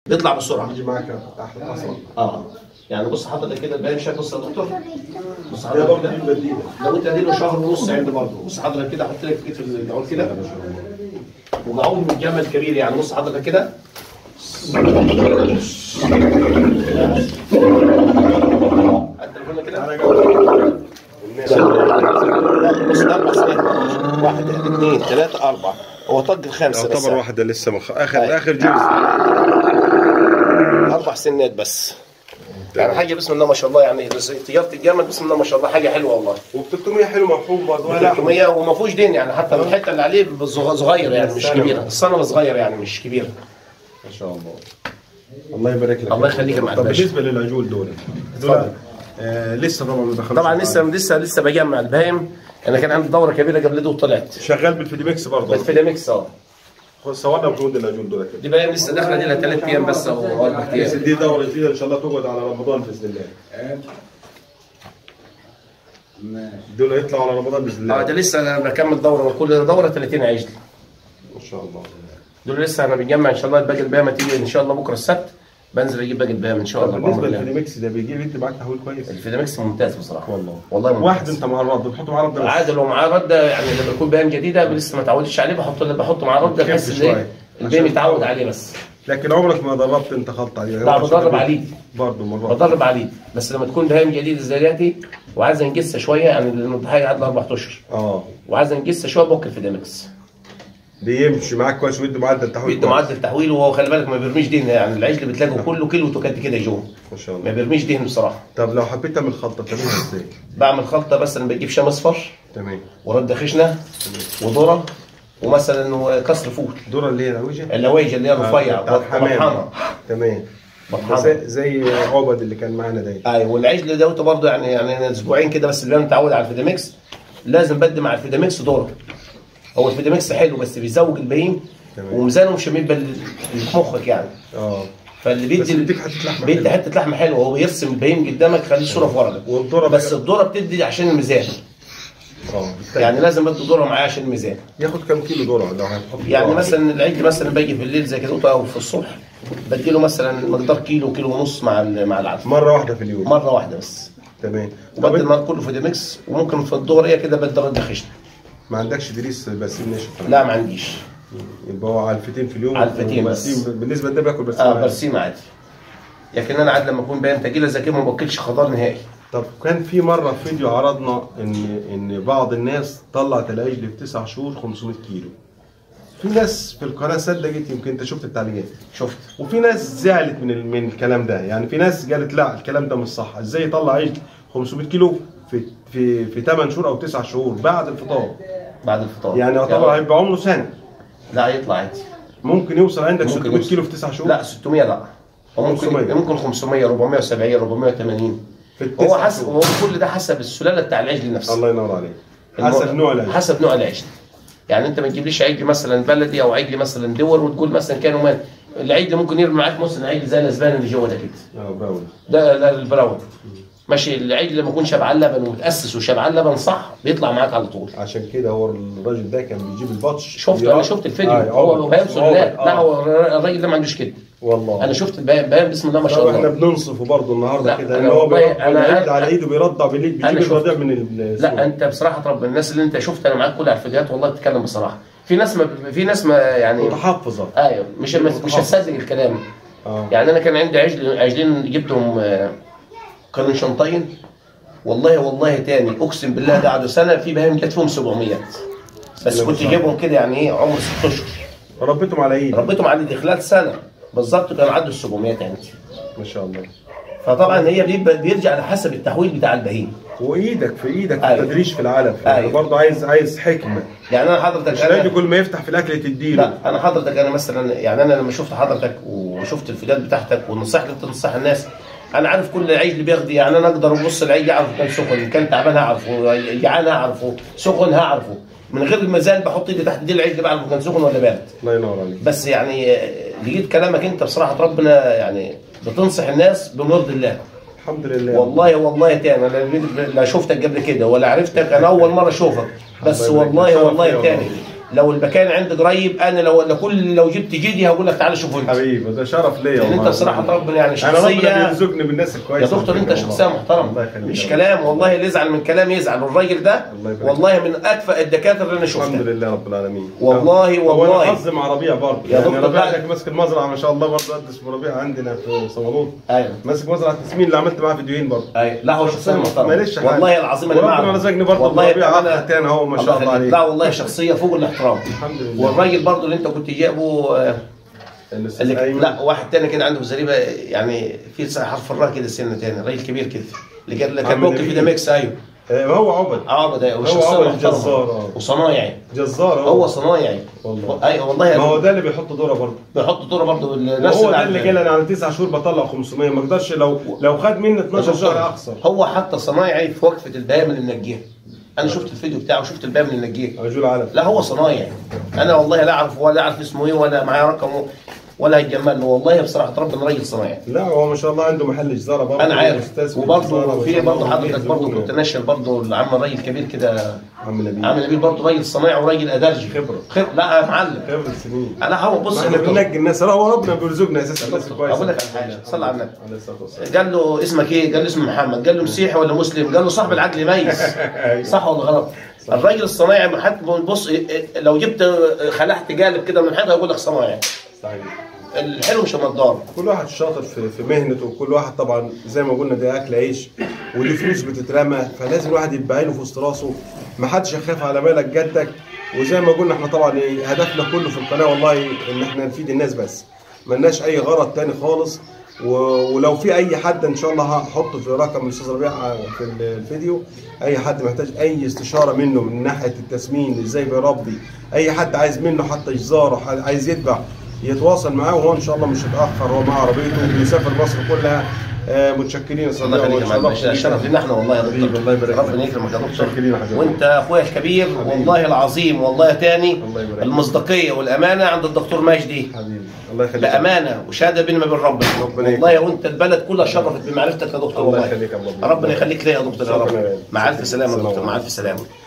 بيطلع بسرعه يجي معاك تحت اصلا اه يعني بص حضرتك كده البيان شكل بص يا دكتور بص يا حضرتك برضه كده دي بديله لو انت اديله شهر ونص عند برضه بص حضرتك كده احط لك كتف الجعول كده وجعول من الجمل كبير يعني بص حضرتك كده التليفون كده انا جاوب بص ده اربع سنين واحد اثنين ثلاثة أربعة هو طق الخامسة بس يعتبر واحده لسه مخ... اخر أي. اخر جزء أربع سنات بس يعني حاجة بسم الله ما شاء الله يعني بس تجارة الجمل بسم الله ما شاء الله حاجة حلوة والله وب 300 حلو مرحوم برضه ولا 300 وما فيهوش دين يعني حتى الحتة اللي عليه صغ- صغير يعني مش كبيرة الصنم صغير يعني مش كبير ما شاء الله الله يبارك لك الله يخليك يا معلم طب باشا. بالنسبه للعجول دول دول اتفضل. آه لسه طبعا ما دخلوش طبعا معانا. لسه لسه لسه بجمع البهايم انا كان عندي دوره كبيره قبل دي وطلعت شغال بالفيديمكس برضه بالفيداميكس اه صورنا وجود العجول دول كده دي بهايم لسه داخله دي لها ثلاث ايام بس او اربع بس ايام دي دوره جديده ان شاء الله تقعد على رمضان باذن الله دول يطلعوا على رمضان باذن اه الله ده لسه انا بكمل دوره كل دوره 30 عجل ما شاء الله دول لسه انا بنجمع ان شاء الله باقي البهايم تيجي ان شاء الله بكره السبت بنزل اجيب باقي البهايم ان شاء الله بالنسبه بأمر الله. للفيديمكس ده بيجيب انت معاك تحويل كويس الفيداميكس ممتاز بصراحه والله والله ممتاز. واحد انت مع الرد بتحطه مع الرد بس. عادي لو معاه رده يعني لما يكون بهايم جديده لسه ما اتعودتش عليه بحط بحطه معاه رده بتخف بحس ان شوية. ايه البهايم يتعود عليه بس لكن عمرك ما دربت انت خلط عليه لا بدرب على ايدي برضه مرات بدرب على ايدي بس لما تكون بهايم جديد زي دياتي وعايز انجسها شويه يعني لان الضحيه قعد لها اربع اشهر اه وعايز انجسها شويه بوكل في ديمكس بيمشي معاك كويس ويدي معدل تحويل بيدي كويس. معدل تحويل وهو خلي بالك ما بيرميش دهن يعني العجل بتلاقيه كله كيلو قد كده جوه ما شاء ما الله بيرميش دهن بصراحه طب لو حبيت تعمل خلطه تعملها ازاي؟ بعمل خلطه مثلا بجيب شام اصفر تمام ورده خشنه وذره ومثلا كسر فول دورة اللي هي العوجه اللوايج اللي هي الرفيع بتاع الحمام مطحنه تمام مطحنه زي, زي عبد اللي كان معانا ده ايوه والعجل دوت برضه يعني يعني اسبوعين كده بس اللي انا متعود على الفيداميكس لازم بدي مع الفيداميكس دوره هو الفيداميكس حلو بس بيزوج البهيم تمام. وميزانه مش بيبقى اللي في مخك يعني اه فاللي بس بيدي بيديك حته لحمه بيدي حلوة. حته لحمه حلوه هو بيرسم البهيم قدامك خليه الصوره في ورقك والذره بس بقى- الذره بتدي عشان الميزان اه يعني لازم بدي ذره معاه عشان الميزان ياخد كام كيلو ذره لو هتحط يعني ذرة؟ مثلا العجل مثلا باجي بالليل زي كده او في الصبح بديله مثلا مقدار كيلو كيلو ونص مع ال- مع العلف مره واحده في اليوم مره واحده بس تمام طب وبدي انت النهار كله فيداميكس وممكن في الظهريه كده بدي رد خشن ما عندكش دريس برسيم ناشف لا ما عنديش يبقى هو علفتين في اليوم علفتين بس. وبرسيم- بالنسبه لده بياكل برسيم اه عادي. برسيم عادي لكن انا عاد لما اكون باين تجيله زي كده ما باكلش خضار نهائي طب كان في مره في فيديو عرضنا ان ان بعض الناس طلعت العجل في تسع شهور 500 كيلو في ناس في القناه صدقت يمكن انت شفت التعليقات شفت وفي ناس زعلت من ال- من الكلام ده يعني في ناس قالت لا الكلام ده مش صح ازاي يطلع عجل 500 كيلو في في في 8 شهور او 9 شهور بعد الفطار بعد الفطار يعني يعتبر هيبقى عمره سنه لا يطلع عادي ممكن يوصل عندك ممكن 600 يوصل. كيلو في 9 شهور لا 600 لا هو ممكن 500. ممكن 500 470 480 في هو التسع حسب شهور. هو كل ده حسب السلاله بتاع العجل نفسه الله ينور عليك حسب نوع العجل حسب نوع العجل يعني انت ما تجيبليش عجل مثلا بلدي او عجل مثلا دول وتقول مثلا كانوا مان العجل ممكن يرمي معاك مثلا عجل زي الاسبان اللي جوه ده كده اه براون ده ده البراون ماشي العجل لما يكون شبعان لبن ومتاسس وشبعان لبن صح بيطلع معاك على طول عشان كده هو الراجل ده كان بيجيب البطش شفت يقعد- انا شفت الفيديو آه، هو يقعد- بيان سلالات يقعد- لا آه. هو الراجل ده ما عندوش كده والله انا شفت البيان بيان بسم الله ما شاء طب احنا الله بننصفه برضه النهارده لا، كده أنا ان هو والله بيرضع أنا- العيد على ايده بيرضع بالليل أنا بيجيب شفت. الرضيع من السوق لا انت بصراحه رب الناس اللي انت شفت انا معاك كلها على الفيديوهات والله بتتكلم بصراحه في ناس ما في ناس ما يعني متحفظه ايوه مش مش هتصدق الكلام اه يعني انا كان عندي عجل عجلين جبتهم آه، كانوا شنطين والله والله تاني اقسم بالله ده قعدوا سنه في بهايم جت فيهم 700 بس كنت جايبهم كده يعني ايه عمر ست اشهر ربيتهم على ايد ربيتهم على دي خلال سنه بالظبط كانوا عدوا ال 700 عندي ما شاء الله فطبعا هي بيبقى- بيرجع على حسب التحويل بتاع البهيم وايدك في ايدك أيوة. التدريج في العلف يعني أيوة. برضه عايز عايز حكمه يعني انا حضرتك مش لاقي انا كل ما يفتح في الاكل تديله لا انا حضرتك انا مثلا يعني انا لما شفت حضرتك وشفت الفيديوهات بتاعتك والنصائح اللي بتنصح الناس انا عارف كل عيش بياخد يعني انا اقدر ابص العيش اعرف كان سخن كان تعبان هعرفه جعان هعرفه سخن هعرفه من غير الميزان بحط ايدي تحت دي العيش بعرف كان سخن ولا بارد الله ينور عليك بس يعني آه، لقيت كلامك انت بصراحه ربنا يعني بتنصح الناس بمرض الله الحمد لله والله والله تاني انا لا- لا شفتك قبل كده ولا عرفتك انا اول مره اشوفك بس الله يبارك والله فيك. والله شرف ليا تاني والله. لو المكان عندي قريب انا لو لو كل لو جبت جدي هقول لك تعالى شوفه انت حبيبي ده شرف ليا لان انت والله. بصراحه ربنا يعني انا ربنا شخصيه بيرزقني بالناس يا الكويسه دكتور انت والله. شخصيه محترمه الله يخليك مش يا رب. كلام والله اللي يزعل من كلام يزعل والراجل ده الله يبارك والله من اكفأ الدكاتره اللي انا الحمد شفتها لله رب العالمين والله- هو والله. انا حظ مع ربيع برضه يا يعني دكتور ربيع لا. ده ماسك المزرعه ما شاء الله برضه قد اسمه ربيع عندنا في صمالوط ايوه ماسك مزرعه تسمين اللي عملت معاه فيديوهين برضه ايوه لا هو شخصيه محترمه ماليش حاجة. والله العظيم انا وربنا معه. رزقني برضه والله بربيع أنا- اخ تاني اهو ما شاء الله يخليك. عليه لا والله شخصيه فوق الاحترام الحمد لله والراجل برضه اللي انت كنت جايبه آه، الاستاذ اللي ايمن لا واحد تاني كده عنده في زريبه يعني في حرف الراء كده سنه تاني راجل كبير كده اللي كان اللي كان عم موقف في نبيل. دمكس ايوه آه، هو عبد اه ده هو هو شخصيه عمل محترمه جزار، آه. وصنايعي جزار هو صنايعي والله. ايوه والله ما هو ده اللي بيحط دوره برضه بيحط دوره برضه الناس هو ده عند- اللي قال انا على تسع شهور بطلع 500 ما اقدرش لو لو خد مني 12 شهر اخسر هو حتى صنايعي في وقفه البيام اللي منجيها انا شفت الفيديو بتاعه وشفت البيام اللي منجيها رجل علم لا هو صنايعي انا والله لا اعرف ولا اعرف اسمه ايه ولا معايا رقمه ولا هيتجمل له والله بصراحه ربنا راجل صنايعي لا هو ما شاء الله عنده محل جزاره برضه انا عارف أستاذ في وبرضه الجزارة، في ما شاء برضه الله حضرتك برضه بيرزقونا. كنت ناشر برضه العم راجل كبير كده عم نبيل عم نبيل برضه راجل صنايعي وراجل ادرجي خبرة. خبره لا يا معلم خبرة سنين لا هو بص ما يا احنا دكتور بننجي الناس لا هو ربنا بيرزقنا اساسا الناس دكتور، كويسه أقول لك على حاجة. صل على النبي. عليه الصلاه والسلام قال له اسمك ايه؟ قال له اسمه محمد، قال له مسيحي ولا مسلم؟ قال له صاحب العدل يميز صح ولا غلط؟ الراجل الصنايعي حتى بص لو جبت خلعت جالب كده من الحيطه يقول لك صنايعي صحيح الحلو مش النضار كل واحد شاطر في في مهنته وكل واحد طبعا زي ما قلنا ده اكل عيش ودي فلوس بتترمى فلازم الواحد يبقى عينه في وسط راسه ما حدش يخاف على مالك جدك وزي ما قلنا احنا طبعا إيه، هدفنا كله في القناه والله ان احنا نفيد الناس بس ملناش اي غرض تاني خالص و... ولو في اي حد ان شاء الله هحطه في رقم الاستاذ ربيع في ال- الفيديو اي حد محتاج اي استشاره منه من ناحيه التسمين ازاي بيربي اي حد عايز منه حتى جزاره ح- عايز يتبع يتواصل معاه وهو ان شاء الله مش هيتاخر هو مع عربيته بيسافر مصر كلها آه، متشكرين يا استاذ الله ربيع يخليك يا معلم وشرفتنا. الشرف لنا احنا والله يا حبيبي، دكتور الله يبارك ربنا فيك. يكرمك يا دكتور متشكرين يا حبيبي. وانت اخويا الكبير والله العظيم والله تاني الله يبارك فيك. المصداقيه والامانه عند الدكتور مجدي حبيبي الله يخليك بامانه وشهاده بيننا وبين ربنا ربنا والله وانت البلد كلها شرفت بمعرفتك يا دكتور الله والله يخليك يا الله. ربنا يخليك ليا يا دكتور يا ربنا رب يبارك. مع الف سلامه يا السلام دكتور مع عليكم. الف سلامه